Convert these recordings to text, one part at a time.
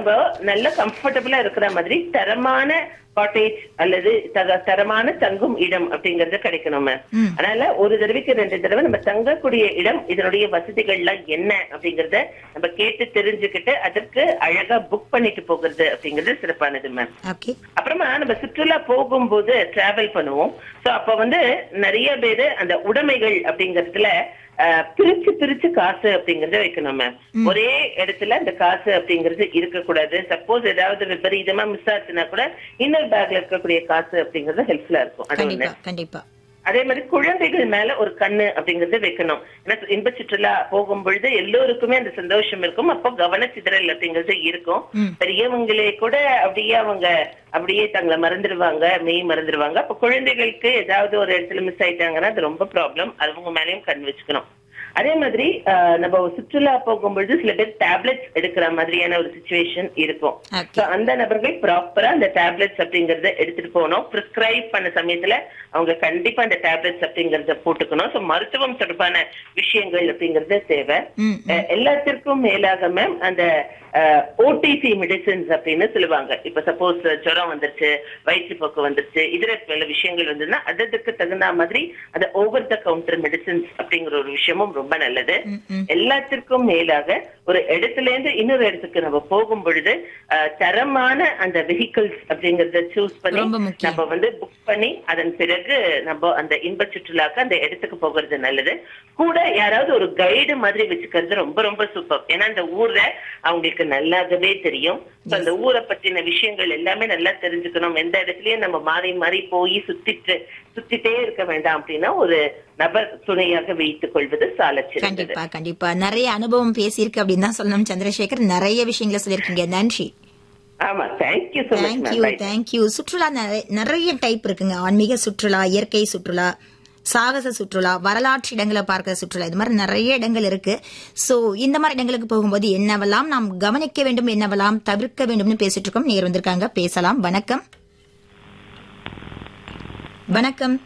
நம்ம நல்ல கம்ஃபர்டபுளா இருக்கிற மாதிரி தரமான காட்டேஜ் அல்லது தக- தரமான தங்கும் இடம் அப்படிங்கறது கிடைக்கணும் மேம் ம். அதனால ஒரு தடவைக்கு ரெண்டு தடவை நம்ம தங்கக்கூடிய இடம் இதனுடைய வசதிகள்லாம் என்ன அப்படிங்கறத நம்ம கேட்டு தெரிஞ்சுக்கிட்டு அதற்கு அழகா புக் பண்ணிட்டு போகிறது அப்படிங்கிறது சிறப்பானது மேம் ஓகே அப்புறமா நம்ம சுற்றுலா போகும்போது டிராவல் பண்ணுவோம் சோ அப்ப வந்து நிறைய பேரு அந்த உடைமைகள் அப்படிங்கறதுல அஹ், பிரிச்சு பிரிச்சு காசு அப்படிங்கறத வைக்கணும் மேம் ஒரே இடத்துல அந்த காசு அப்படிங்கிறது இருக்கக்கூடாது சப்போஸ் ஏதாவது விபரீதமா மிஸ் ஆச்சுன்னா கூட இன்னொரு பேக்ல இருக்கக்கூடிய காசு அப்படிங்கறது ஹெல்ப்ஃபுல்லா இருக்கும் அது ஒண்ணு கண்டிப்பா கண்டிப்பா அதே மாதிரி குழந்தைகள் மேல ஒரு கண்ணு அப்படிங்கறது வைக்கணும் ஏன்னா இன்ப சுற்றுலா போகும் பொழுது எல்லோருக்குமே அந்த சந்தோஷம் இருக்கும் அப்போ கவனச்சிதறல் அப்படிங்கிறது இருக்கும் ம். பெரியவங்களே கூட அப்படியே அவங்க அப்படியே தங்களை மறந்துடுவாங்க மெய் மறந்துடுவாங்க அப்ப குழந்தைகளுக்கு ஏதாவது ஒரு இடத்துல மிஸ் ஆயிட்டாங்கன்னா அது ரொம்ப ப்ராப்ளம் அவங்க மேலயும் கண் வச்சுக்கணும் அதே மாதிரி ஆஹ், நம்ம சுற்றுலா போகும்பொழுது சில பேர் டேப்லெட்ஸ் எடுக்கிற மாதிரியான ஒரு சுச்சுவேஷன் இருக்கும் ஓகே So, அந்த நபர்கள் ப்ராப்பரா அந்த டேப்லெட்ஸ் அப்படிங்கறத எடுத்துட்டு போகணும் பிரிஸ்கிரைப் பண்ண சமயத்துல அவங்க கண்டிப்பா அந்த டேப்லெட்ஸ் அப்படிங்கறத போட்டுக்கணும் சோ மருத்துவம் தொடர்பான விஷயங்கள் அப்படிங்கறது தேவை ம் அஹ், எல்லாத்திற்கும் மேலாக மேம் அந்த ஓடிசி மெடிசின்ஸ் அப்படின்னு சொல்லுவாங்க இப்ப சப்போஸ் ஜுரம் வந்துருச்சு வயிற்றுப்போக்கு வந்துருச்சு இதர பல விஷயங்கள் வந்ததுன்னா அதற்கு தகுந்த மாதிரி அந்த ஓவர் த கவுண்டர் மெடிசின்ஸ் அப்படிங்கிற ஒரு விஷயமும் ரொம்ப நல்லது ம், ம் எல்லாத்திற்கும் மேலாக ஒரு இடத்துல இருந்து இன்னொரு இடத்துக்கு நம்ம போகும் பொழுது அஹ், தரமான அந்த வெஹிக்கிள்ஸ் அப்படிங்கறத சூஸ் பண்ணி ரொம்ப முக்கியம். நம்ம வந்து புக் பண்ணி அதன் பிறகு நம்ம அந்த இன்ப சுற்றுலாக்கு அந்த இடத்துக்கு போகிறது நல்லது கூட யாராவது ஒரு கைடு மாதிரி வச்சுக்கிறது ரொம்ப ரொம்ப சூப்பர் ஏன்னா அந்த ஊர்ல அவங்களுக்கு நல்லாகவே தெரியும் So, அந்த ஊரை பத்தின விஷயங்கள் எல்லாமே நல்லா தெரிஞ்சுக்கணும் எந்த இடத்துலயும் நம்ம மாறி மாறி போய் சுத்திட்டு சுத்திட்டே இருக்க வேண்டாம் அப்படின்னா ஒரு நபர் துணையாக வைத்துக் கொள்வது சாலச் சிறந்தது கண்டிப்பா கண்டிப்பா நிறைய அனுபவம் பேசியிருக்கு அப்படின்னு தான் சொல்லணும் சந்திரசேகர் நிறைய விஷயங்களை சொல்லியிருக்கீங்க நன்றி ஆமா thank you so much thank you thank you சுற்றுலா நிறைய- நிறைய டைப் இருக்குங்க ஆன்மீக சுற்றுலா இயற்கை சுற்றுலா சாகச சுற்றுலா வரலாற்று இடங்களை பார்க்கிற சுற்றுலா இது மாதிரி நிறைய இடங்கள் இருக்கு சோ இந்த மாதிரி இடங்களுக்கு போகும்போது என்னவெல்லாம் நாம் கவனிக்க வேண்டும் என்னவெல்லாம் தவிர்க்க வேண்டும்னு பேசிட்டு இருக்கோம் நேர் வந்திருக்காங்க பேசலாம் வணக்கம் வணக்கம்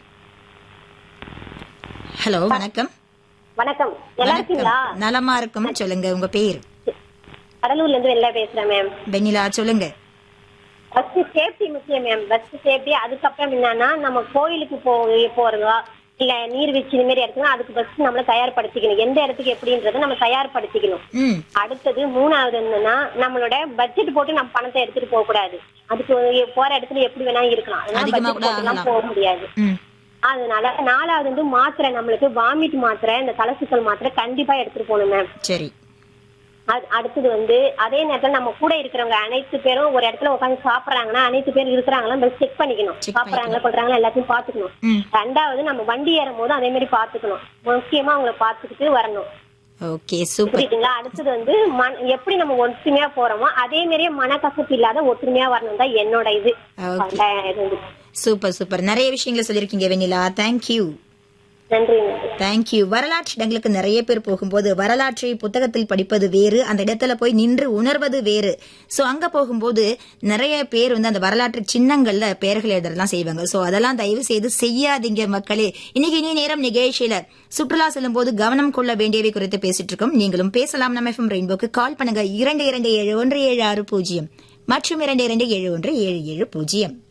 ஹலோ வணக்கம் வணக்கம் நல்லா இருக்கீங்களா வணக்கம் நலமா இருக்கும் சொல்லுங்க உங்க பேர் கடலூர்ல இருந்து வெளில பேசுறேன் மேம் வெண்ணிலா சொல்லுங்க ஃபர்ஸ்ட் சேஃப்டி முக்கியம் மேம் ஃபர்ஸ்ட் சேஃப்டி அதுக்கப்புறம் என்னன்னா நம்ம கோயிலுக்கு போ போறதா இல்ல நீர்வீழ்ச்சி இந்த மாதிரி இடத்துக்கு அதுக்கு ஃபர்ஸ்ட் நம்மள தயார்படுத்திக்கணும் எந்த இடத்துக்கு எப்படின்றத நம்ம தயார்படுத்திக்கணும் ம் அடுத்தது மூணாவது என்னன்னா நம்மளோட பட்ஜெட் போட்டு நம்ம பணத்தை எடுத்துட்டு போக கூடாது அதுக்கு ஒரு போற இடத்துல எப்படி வேணா இருக்கலாம் அதனால அதிகமா budget கூட போட்டுலாம் ஆகலாம். போக முடியாது ம் அதனால நாலாவது வந்து மாத்திரை நம்மளுக்கு வாமிட் மாத்திரை இந்த தலசுக்கல் மாத்திரை கண்டிப்பா எடுத்துட்டு போகணும் மேம் சரி அது அடுத்தது வந்து அதே நேரத்துல நம்ம கூட இருக்கிறவங்க அனைத்து பேரும் ஒரு இடத்துல உட்காந்து சாப்பிடுறாங்கன்னா அனைத்து பேர் இருக்கிறாங்களா செக் பண்ணிக்கணும் Check சாப்பிடுறாங்களா கொள்றாங்களா எல்லாத்தையும் பாத்துக்கணும் ம் ரெண்டாவது நம்ம வண்டி ஏறும் போது அதே மாதிரி பாத்துக்கணும் முக்கியமா அவங்கள பாத்துக்கிட்டு வரணும் ஓகே சூப்பர் புரியுதுங்களா அடுத்தது வந்து மன எப்படி நம்ம ஒற்றுமையா போறோமோ அதே மாதிரியே மனக்கசப்பு இல்லாத ஒற்றுமையா வரணும் தான் என்னோட இது Okay. இது வந்து. சூப்பர் சூப்பர் நிறைய விஷயங்களை சொல்லியிருக்கீங்க வெண்ணிலா தேங்க்யூ நன்றி தேங்க்யூ வரலாற்று இடங்களுக்கு நிறைய பேர் போகும்போது வரலாற்றை புத்தகத்தில் படிப்பது வேறு அந்த இடத்துல போய் நின்று உணர்வது வேறு சோ அங்க போகும்போது நிறைய பேர் வந்து அந்த வரலாற்று சின்னங்கள்ல பெயர்கள் எழுதுறதெல்லாம் செய்வாங்க சோ அதெல்லாம் தயவு செய்து செய்யாதீங்க மக்களே இன்னைக்கு இனி நேரம் நிகழ்ச்சியில சுற்றுலா செல்லும் போது கவனம் கொள்ள வேண்டியவை குறித்து பேசிட்டு இருக்கோம் நீங்களும் பேசலாம் நம்ம எஃப்எம் ரெயின்போக்கு கால் பண்ணுங்க இரண்டு இரண்டு ஏழு ஒன்று ஏழு ஆறு பூஜ்ஜியம் மற்றும் இரண்டு இரண்டு ஏழு ஒன்று ஏழு ஏழு பூஜ்ஜியம்